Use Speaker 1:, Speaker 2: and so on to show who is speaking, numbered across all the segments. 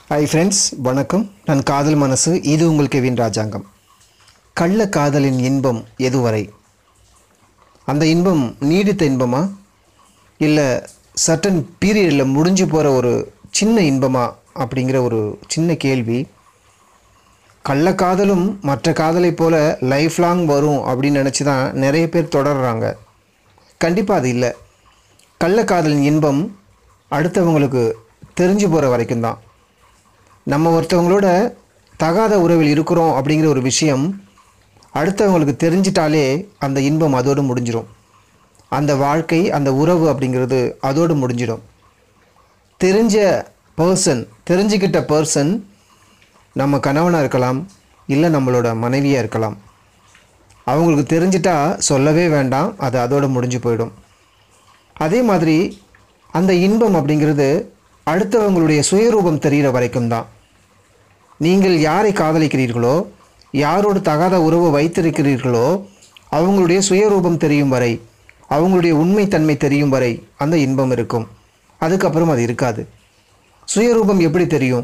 Speaker 1: hi friends வணக்கம் நான் காதல் மனசு இது உங்கள் கெவின் ராஜாங்கம் கள்ள காதலின் இன்பம் எதுவரை அந்த இன்பம் நீடித்த இன்பமா இல்லை சர்டன் பீரியடில் முடிஞ்சு போகிற ஒரு சின்ன இன்பமா அப்படிங்கிற ஒரு சின்ன கேள்வி கள்ளக்காதலும் மற்ற காதலை போல் லைஃப் லாங் வரும் அப்படின்னு நினச்சி தான் நிறைய பேர் தொடர்றாங்க கண்டிப்பாக அது இல்லை கள்ளக்காதலின் இன்பம் அடுத்தவங்களுக்கு தெரிஞ்சு போகிற வரைக்கும் தான் நம்ம ஒருத்தவங்களோட தகாத உறவில் இருக்கிறோம் அப்படிங்கிற ஒரு விஷயம் அடுத்தவங்களுக்கு தெரிஞ்சிட்டாலே அந்த இன்பம் அதோடு முடிஞ்சிடும் அந்த வாழ்க்கை அந்த உறவு அப்படிங்கிறது அதோடு முடிஞ்சிடும் தெரிஞ்ச பர்சன் தெரிஞ்சுக்கிட்ட பர்சன் நம்ம கணவனாக இருக்கலாம் இல்லை நம்மளோட மனைவியாக இருக்கலாம் அவங்களுக்கு தெரிஞ்சிட்டா சொல்லவே வேண்டாம் அது அதோடு முடிஞ்சு போயிடும் அதே மாதிரி அந்த இன்பம் அப்படிங்கிறது அடுத்தவங்களுடைய சுயரூபம் தெரிகிற வரைக்கும் தான் நீங்கள் யாரை காதலிக்கிறீர்களோ யாரோடு தகாத உறவு வைத்திருக்கிறீர்களோ அவங்களுடைய சுயரூபம் தெரியும் வரை அவங்களுடைய உண்மைத்தன்மை தெரியும் வரை அந்த இன்பம் இருக்கும் அதுக்கப்புறம் அது இருக்காது சுயரூபம் எப்படி தெரியும்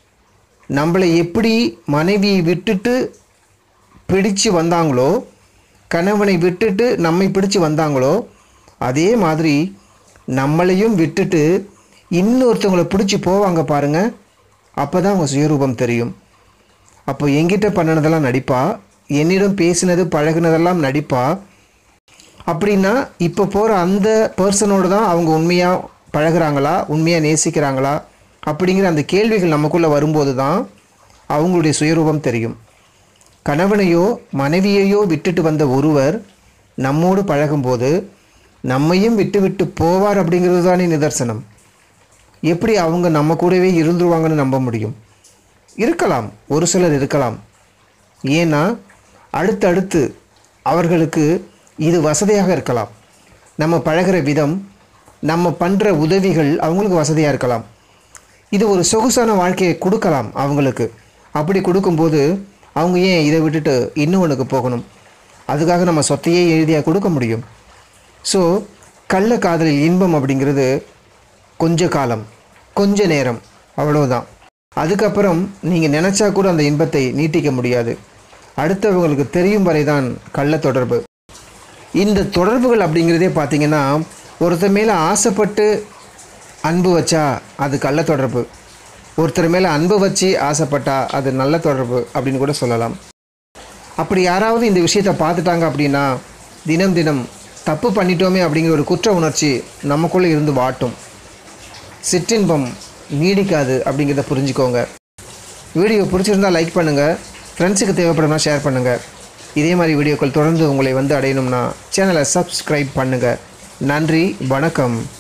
Speaker 1: நம்மளை எப்படி மனைவியை விட்டுட்டு பிடிச்சு வந்தாங்களோ கணவனை விட்டுட்டு நம்மை பிடிச்சு வந்தாங்களோ அதே மாதிரி நம்மளையும் விட்டுட்டு இன்னொருத்தவங்களை பிடிச்சி போவாங்க பாருங்க அப்போ தான் அவங்க சுயரூபம் தெரியும் அப்போ என்கிட்ட பண்ணினதெல்லாம் நடிப்பா என்னிடம் பேசினது பழகுனதெல்லாம் நடிப்பா அப்படின்னா இப்போ போகிற அந்த பர்சனோடு தான் அவங்க உண்மையாக பழகுறாங்களா உண்மையாக நேசிக்கிறாங்களா அப்படிங்கிற அந்த கேள்விகள் நமக்குள்ளே வரும்போது தான் அவங்களுடைய சுயரூபம் தெரியும் கணவனையோ மனைவியையோ விட்டுட்டு வந்த ஒருவர் நம்மோடு பழகும்போது நம்மையும் விட்டு விட்டு போவார் அப்படிங்கிறது தானே நிதர்சனம் எப்படி அவங்க நம்ம கூடவே இருந்துருவாங்கன்னு நம்ப முடியும் இருக்கலாம் ஒரு சிலர் இருக்கலாம் ஏன்னா அடுத்தடுத்து அவர்களுக்கு இது வசதியாக இருக்கலாம் நம்ம பழகுற விதம் நம்ம பண்ணுற உதவிகள் அவங்களுக்கு வசதியாக இருக்கலாம் இது ஒரு சொகுசான வாழ்க்கையை கொடுக்கலாம் அவங்களுக்கு அப்படி கொடுக்கும்போது அவங்க ஏன் இதை விட்டுட்டு இன்னொன்றுக்கு போகணும் அதுக்காக நம்ம சொத்தையே எழுதியாக கொடுக்க முடியும் ஸோ கள்ள காதலில் இன்பம் அப்படிங்கிறது கொஞ்ச காலம் கொஞ்ச நேரம் அவ்வளவுதான் அதுக்கப்புறம் நீங்கள் நினச்சா கூட அந்த இன்பத்தை நீட்டிக்க முடியாது அடுத்தவங்களுக்கு தெரியும் வரை தான் கள்ள தொடர்பு இந்த தொடர்புகள் அப்படிங்கிறதே பார்த்தீங்கன்னா ஒருத்தர் மேலே ஆசைப்பட்டு அன்பு வச்சா அது கள்ள தொடர்பு ஒருத்தர் மேலே அன்பு வச்சு ஆசைப்பட்டா அது நல்ல தொடர்பு அப்படின்னு கூட சொல்லலாம் அப்படி யாராவது இந்த விஷயத்தை பார்த்துட்டாங்க அப்படின்னா தினம் தினம் தப்பு பண்ணிட்டோமே அப்படிங்கிற ஒரு குற்ற உணர்ச்சி நமக்குள்ளே இருந்து வாட்டும் சிற்றின்பம் நீடிக்காது அப்படிங்கிறத புரிஞ்சுக்கோங்க வீடியோ பிடிச்சிருந்தால் லைக் பண்ணுங்கள் ஃப்ரெண்ட்ஸுக்கு தேவைப்படும்னா ஷேர் பண்ணுங்கள் இதே மாதிரி வீடியோக்கள் தொடர்ந்து உங்களை வந்து அடையணும்னா சேனலை சப்ஸ்கிரைப் பண்ணுங்கள் நன்றி வணக்கம்